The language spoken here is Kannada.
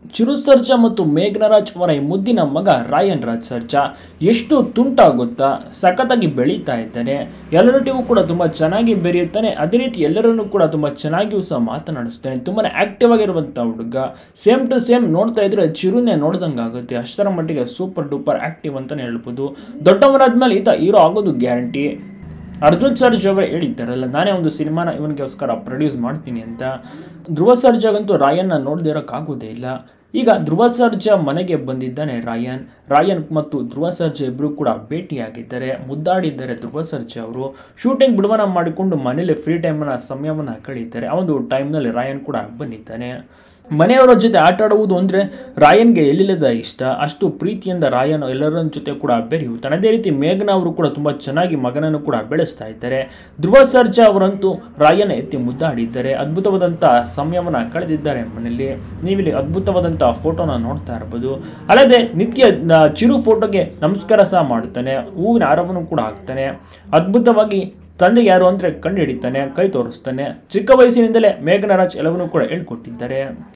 ಚಿರು ಸರ್ಜಾ ಮತ್ತು ಮೇಘನರಾಜ್ ಅವರ ಈ ಮುದ್ದಿನ ಮಗ ರಾಯನ್ ರಾಜ್ ಸರ್ಜಾ ಎಷ್ಟು ತುಂಟಾಗುತ್ತಾ ಸಖತ್ತಾಗಿ ಬೆಳೀತಾ ಇದ್ದಾನೆ ಎಲ್ಲರೊಟ್ಟಿಗೂ ಕೂಡ ತುಂಬ ಚೆನ್ನಾಗಿ ಬೆರೆಯುತ್ತಾನೆ ಅದೇ ರೀತಿ ಎಲ್ಲರನ್ನೂ ಕೂಡ ತುಂಬ ಚೆನ್ನಾಗಿಯೂ ಸಹ ಮಾತನಾಡಿಸ್ತಾನೆ ತುಂಬಾ ಆ್ಯಕ್ಟಿವ್ ಆಗಿರುವಂಥ ಹುಡುಗ ಸೇಮ್ ಟು ಸೇಮ್ ನೋಡ್ತಾ ಇದ್ರೆ ಚಿರುನೇ ನೋಡ್ದಂಗೆ ಆಗುತ್ತೆ ಅಷ್ಟರ ಮಟ್ಟಿಗೆ ಸೂಪರ್ ಡೂಪರ್ ಆ್ಯಕ್ಟಿವ್ ಅಂತಲೇ ಹೇಳ್ಬೋದು ದೊಡ್ಡವರಾದ್ಮೇಲೆ ಈತ ಹೀರೋ ಆಗೋದು ಗ್ಯಾರಂಟಿ ಅರ್ಜುನ್ ಸರ್ಜ್ ಅವರು ಹೇಳಿದ್ದಾರಲ್ಲ ನಾನೇ ಒಂದು ಸಿನಿಮಾನ ಇವನಿಗೋಸ್ಕರ ಪ್ರೊಡ್ಯೂಸ್ ಮಾಡ್ತೀನಿ ಅಂತ ಧ್ರುವ ಸರ್ಜಾಗಂತೂ ರಾಯನ್ನ ನೋಡದೇ ಇರೋಕ್ಕಾಗೋದೇ ಇಲ್ಲ ಈಗ ಧ್ರುವ ಸರ್ಜಾ ಮನೆಗೆ ಬಂದಿದ್ದಾನೆ ರಾಯನ್ ರಾಯನ್ ಮತ್ತು ಧ್ರುವ ಸರ್ಜಾ ಇಬ್ಬರು ಕೂಡ ಭೇಟಿಯಾಗಿದ್ದಾರೆ ಮುದ್ದಾಡಿದ್ದಾರೆ ಧ್ರುವ ಸರ್ಜಾ ಅವರು ಶೂಟಿಂಗ್ ಬಿಡುವನ ಮಾಡಿಕೊಂಡು ಮನೇಲಿ ಫ್ರೀ ಟೈಮನ್ನ ಸಮಯವನ್ನು ಕಳೀತಾರೆ ಆ ಒಂದು ಟೈಮ್ನಲ್ಲಿ ರಾಯನ್ ಕೂಡ ಬಂದಿದ್ದಾನೆ ಮನೆಯವರ ಜೊತೆ ಆಟ ಆಡುವುದು ಅಂದರೆ ರಾಯನ್ಗೆ ಎಲ್ಲಿಲ್ಲದ ಇಷ್ಟ ಅಷ್ಟು ಪ್ರೀತಿಯಿಂದ ರಾಯನ್ ಎಲ್ಲರ ಜೊತೆ ಕೂಡ ಬೆರೆಯುತ್ತಾನೆ ಅದೇ ರೀತಿ ಮೇಘನಾ ಅವರು ಕೂಡ ತುಂಬ ಚೆನ್ನಾಗಿ ಮಗನನ್ನು ಕೂಡ ಬೆಳೆಸ್ತಾ ಇದ್ದಾರೆ ಧ್ರುವ ಸರ್ಜಾ ಅವರಂತೂ ರಾಯನ ಎತ್ತಿ ಮುದ್ದಾಡಿದ್ದಾರೆ ಅದ್ಭುತವಾದಂಥ ಸಮಯವನ್ನು ಕಳೆದಿದ್ದಾರೆ ಮನೆಯಲ್ಲಿ ನೀವಿಲ್ಲಿ ಅದ್ಭುತವಾದಂಥ ಫೋಟೋನ ನೋಡ್ತಾ ಇರ್ಬೋದು ಅಲ್ಲದೆ ನಿತ್ಯ ನ- ಚಿರು ಫೋಟೋಗೆ ನಮಸ್ಕಾರ ಸಹ ಮಾಡುತ್ತಾನೆ ಹೂವಿನ ಹಾರವನ್ನು ಕೂಡ ಹಾಕ್ತಾನೆ ಅದ್ಭುತವಾಗಿ ತಂದೆ ಯಾರು ಅಂದರೆ ಕಂಡು ಹಿಡಿತಾನೆ ಕೈ ತೋರಿಸ್ತಾನೆ ಚಿಕ್ಕ ವಯಸ್ಸಿನಿಂದಲೇ ಮೇಘನರಾಜ್ ಎಲ್ಲವನ್ನೂ ಕೂಡ ಹೇಳ್ಕೊಟ್ಟಿದ್ದಾರೆ